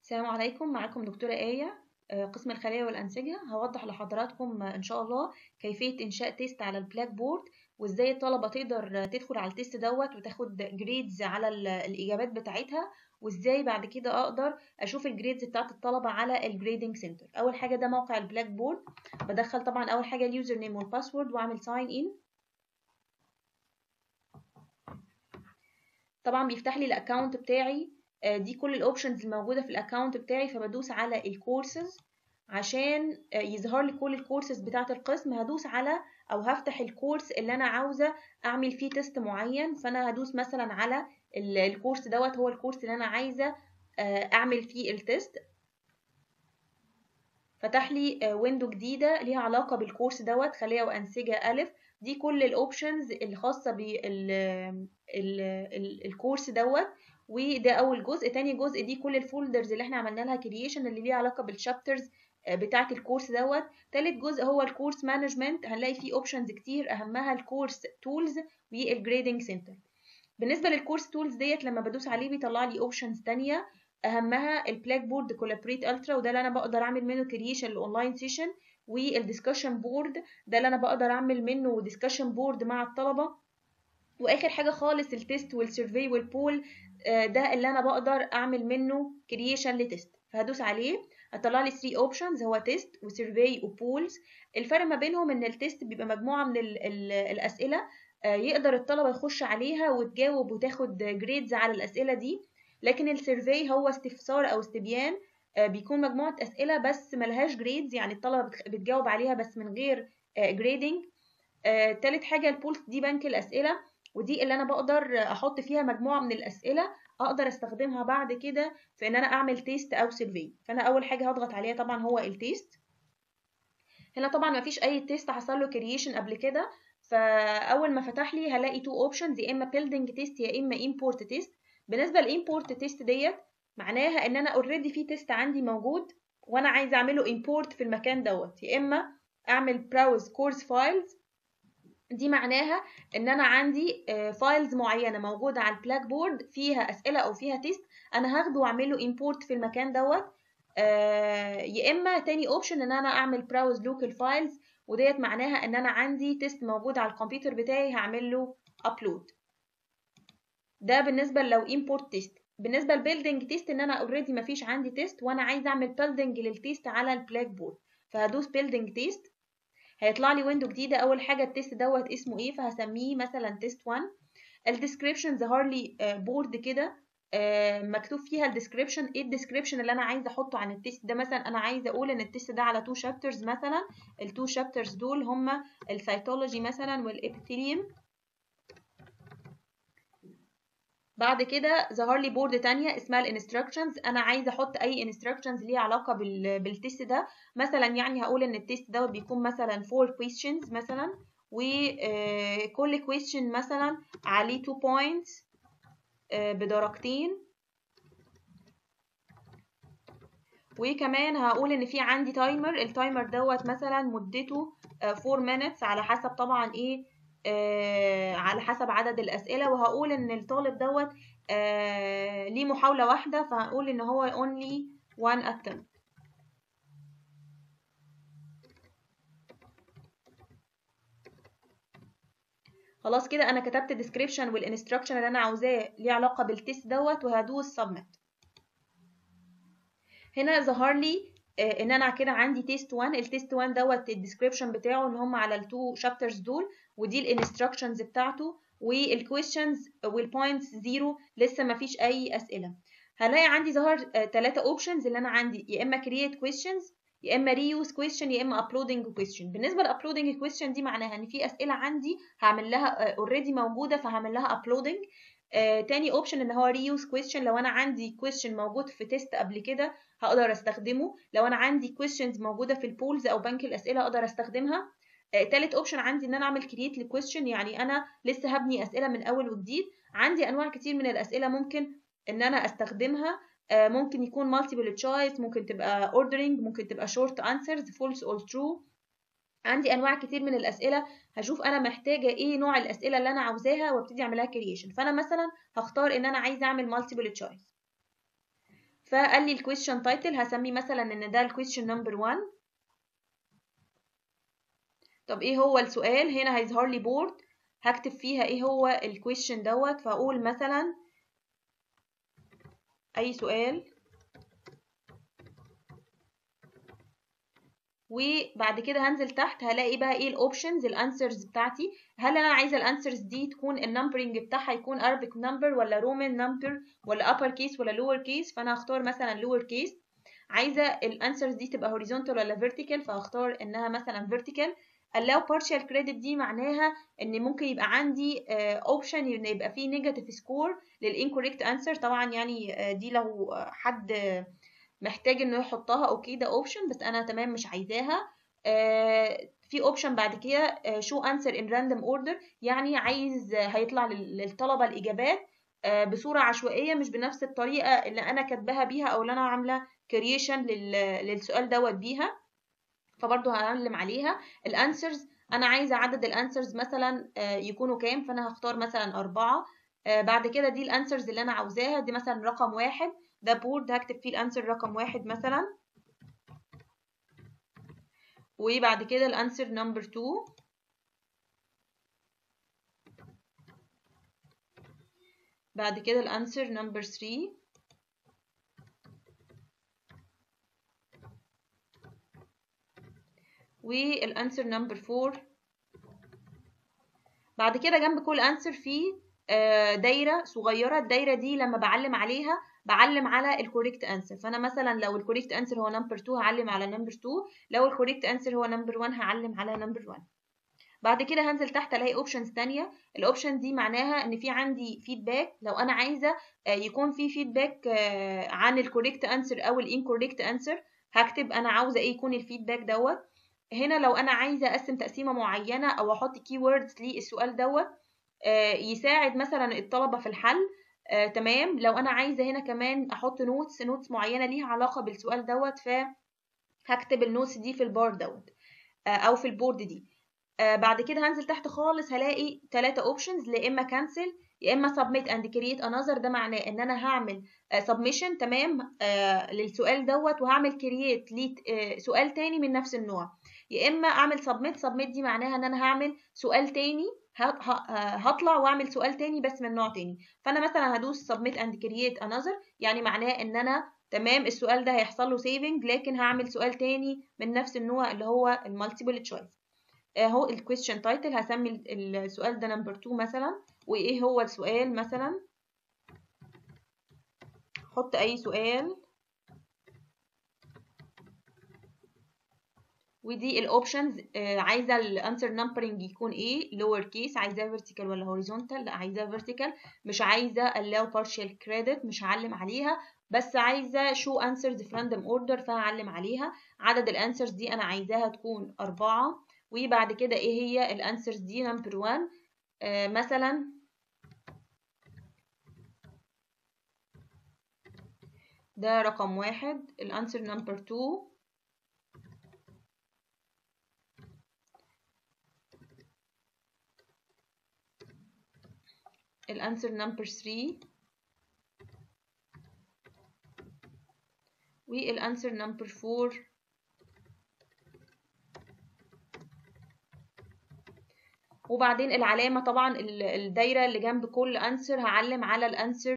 السلام عليكم معكم دكتورة آية آه، قسم الخلايا والأنسجة هوضح لحضراتكم آه، إن شاء الله كيفية إنشاء تيست على البلاك بورد وإزاي الطلبة تقدر آه، تدخل على التيست دوت وتاخد جريدز على ال- الإجابات بتاعتها وإزاي بعد كده أقدر أشوف الجريدز بتاعت الطلبة على الجريدنج سنتر أول حاجة ده موقع البلاك بورد بدخل طبعا أول حاجة اليوزر نيم والباسورد وأعمل ساين إن طبعا بيفتح لي الاكونت بتاعي آه، دي كل الاوبشنز الموجوده في الاكونت بتاعي فبدوس على الكورسز عشان آه، يظهر لي كل الكورسز بتاعه القسم هدوس على او هفتح الكورس اللي انا عاوزه اعمل فيه تيست معين فانا هدوس مثلا على ال- الكورس دوت هو الكورس اللي انا عايزه آه، اعمل فيه التيست فتح لي ويندو جديده ليها علاقه بالكورس دوت خليه وانسجه الف دي كل الاوبشنز الخاصه بالكورس دوت وده اول جزء تاني جزء دي كل الفولدرز اللي احنا عملنا لها كرييشن اللي ليها علاقه بالشابترز بتاعه الكورس دوت تالت جزء هو الكورس مانجمنت هنلاقي فيه اوبشنز كتير اهمها الكورس تولز والجريدنج سنتر بالنسبه للكورس تولز ديت لما بدوس عليه بيطلع لي اوبشنز تانية اهمها البلاك بورد كولابريت الترا وده اللي انا بقدر اعمل منه كرييشن الاونلاين سيشن والدiscussion بورد ده اللي انا بقدر اعمل منه discussion بورد مع الطلبه واخر حاجه خالص التيست والسيرفي والبول آه، ده اللي انا بقدر اعمل منه كرييشن لتيست فهدوس عليه هطلع لي 3 اوبشنز هو تيست وسيرفي وبولز الفرق ما بينهم ان التيست بيبقى مجموعه من ال ال الاسئله آه، يقدر الطلبه يخش عليها وتجاوب وتاخد جريدز على الاسئله دي لكن السيرفي هو استفسار او استبيان آه، بيكون مجموعه اسئله بس ملهاش جريدز يعني الطلبه بتخ- بتجاوب عليها بس من غير جريدنج تالت حاجه البولز دي بنك الاسئله ودي اللي انا بقدر احط فيها مجموعه من الاسئله اقدر استخدمها بعد كده في ان انا اعمل تيست او سيرفي فانا اول حاجه هضغط عليها طبعا هو التيست هنا طبعا ما فيش اي تيست حصل له كرييشن قبل كده فاول ما فتح لي هلاقي تو اوبشنز يا اما بيلدينج تيست يا اما امبورت تيست بالنسبه للامبورت تيست ديت معناها ان انا اوريدي في تيست عندي موجود وانا عايزه اعمله امبورت في المكان دوت يا اما اعمل براوز كورس فايلز دي معناها ان انا عندي فايلز معينه موجوده على البلاك بورد فيها اسئله او فيها تيست انا هاخده واعمله امبورت في المكان دوت آه، يا اما تاني اوبشن ان انا اعمل براوز لوكال فايلز وديت معناها ان انا عندي تيست موجود على الكمبيوتر بتاعي هعمل له ابلود ده بالنسبه لو امبورت تيست بالنسبه للبيلدينج تيست ان انا اوريدي مفيش عندي تيست وانا عايزه اعمل بيلدينج للتيست على البلاك بورد فهدوس بيلدينج تيست هيطلع لي ويندو جديده اول حاجه التيست دوت اسمه ايه فهسميه مثلا تيست 1 الديسكريبشن ظهر لي بورد كده آه، مكتوب فيها الديسكريبشن ايه الديسكريبشن اللي انا عايزه احطه عن التيست ده مثلا انا عايزه اقول ان التيست ده على تو شابترز مثلا التو شابترز دول هما السيتولوجي مثلا والابيثيليوم بعد كده ظهر لي بورد تانية اسمها الانستراكشنز انا عايزه احط اي انستراكشنز ليها علاقه بال... بالتيست ده مثلا يعني هقول ان التيست ده بيكون مثلا 4 questions مثلا وكل question مثلا عليه 2 points آه، بدرجتين وكمان هقول ان في عندي تايمر التايمر دوت مثلا مدته آه، 4 minutes على حسب طبعا ايه آه على حسب عدد الاسئله وهقول ان الطالب دوت آه ليه محاوله واحده فهقول ان هو only one attempt خلاص كده انا كتبت الديسكريبشن والانستراكشن اللي انا عاوزاه ليه علاقه بالتيست دوت وهدوس سبميت هنا ظهر لي آه، ان انا كده عندي تيست 1 التيست 1 دوت الديسكريبشن بتاعه ان هم على التو شابترز دول ودي الانستراكشنز بتاعته والكويشنز والبوينتس زيرو لسه ما فيش اي اسئله هلاقي عندي ظهر ثلاثة اوبشنز اللي انا عندي يا اما create questions يا اما reuse question يا اما uploading question بالنسبه للuploading question دي معناها ان في اسئله عندي هعمل لها اوريدي موجوده فهعمل لها uploading آه، تاني اوبشن ان هو reuse question لو انا عندي question موجود في تيست قبل كده هقدر استخدمه لو انا عندي questions موجوده في البولز او بنك الاسئله اقدر استخدمها آه، تالت اوبشن عندي ان انا اعمل create لكويشن يعني انا لسه هبني اسئله من اول وجديد عندي انواع كتير من الاسئله ممكن ان انا استخدمها آه، ممكن يكون multiple choice ممكن تبقى ordering ممكن تبقى short answers false or true عندي انواع كتير من الاسئله هشوف انا محتاجه ايه نوع الاسئله اللي انا عاوزاها وابتدي اعملها كرييشن فانا مثلا هختار ان انا عايزه اعمل multiple choice فقال لي الكويشن تايتل هسميه مثلا ان ده الكويشن نمبر 1 طب ايه هو السؤال هنا هيظهر لي بورد هكتب فيها ايه هو الكويشن دوت فاقول مثلا اي سؤال وبعد كده هنزل تحت هلاقي بقى ايه الاوبشنز الانسرز بتاعتي هل انا عايزه الانسرز دي تكون النمبرنج بتاعها يكون Arabic نمبر ولا رومان نمبر ولا upper كيس ولا lower كيس فانا هختار مثلا lower كيس عايزه الانسرز دي تبقى horizontal ولا vertical فهختار انها مثلا vertical allow partial credit دي معناها ان ممكن يبقى عندي اوبشن ان يبقى فيه نيجاتيف سكور للانكوريكت انسر طبعا يعني دي لو حد محتاج انه يحطها اوكي ده اوبشن بس انا تمام مش عايزاها آه في اوبشن بعد كده شو انسر ان راندوم اوردر يعني عايز هيطلع للطلبه الاجابات آه بصوره عشوائيه مش بنفس الطريقه اللي انا كاتباها بيها او اللي انا عامله كرييشن للسؤال دوت بيها فبرضه هعلم عليها الانسرز انا عايزه عدد الانسرز مثلا آه يكونوا كام فانا هختار مثلا أربعة بعد كده دي الانسرز اللي انا عاوزاها دي مثلا رقم واحد ده بورد هكتب فيه الانسر رقم واحد مثلا وبعد كده الانسر نمبر 2 بعد كده الانسر نمبر 3 والانسر نمبر 4 بعد كده جنب كل انسر فيه دايره صغيره الدايره دي لما بعلم عليها بعلم على الكوريكت انسر فانا مثلا لو الكوريكت انسر هو نمبر 2 هعلم على نمبر 2 لو الكوريكت انسر هو نمبر 1 هعلم على نمبر 1 بعد كده هنزل تحت الاقي اوبشنز تانية الاوبشن دي معناها ان في عندي فيدباك لو انا عايزه يكون في فيدباك عن الكوريكت انسر او الانكوريكت انسر هكتب انا عاوزه ايه يكون الفيدباك دوت هنا لو انا عايزه اقسم تقسيمه معينه او احط كي ووردز للسؤال دوت يساعد مثلا الطلبه في الحل آه، تمام لو انا عايزه هنا كمان احط نوتس نوتس معينه ليها علاقه بالسؤال دوت فهكتب النوتس دي في البار دوت آه، او في البورد دي آه، بعد كده هنزل تحت خالص هلاقي ثلاثة اوبشنز يا اما كانسل يا اما submit and create another ده معناه ان انا هعمل submission تمام للسؤال دوت وهعمل create لسؤال تاني من نفس النوع يا اما اعمل submit submit دي معناها ان انا هعمل سؤال تاني هطلع واعمل سؤال تاني بس من نوع تاني فانا مثلا هدوس submit and create another يعني معناه ان انا تمام السؤال ده هيحصل له saving لكن هعمل سؤال تاني من نفس النوع اللي هو المالتيبل تشويس اهو الكويستشن تايتل هسمي السؤال ده نمبر 2 مثلا وايه هو السؤال مثلا حط اي سؤال ودي الاوبشنز آه عايزه الانسر نمبرنج يكون ايه لور كيس عايزاه فيرتيكال ولا هوريزونتال لا عايزاه فيرتيكال مش عايزه allow partial credit مش هعلم عليها بس عايزه شو answers في random order فهعلم عليها عدد الانسرز دي انا عايزاها تكون أربعة وبعد كده ايه هي الانسرز دي نمبر 1 آه مثلا ده رقم واحد الانسر نمبر 2 الانسر نمبر 3 والانسر نمبر 4 وبعدين العلامة طبعا الدايرة اللي جنب كل انسر هعلم على الانسر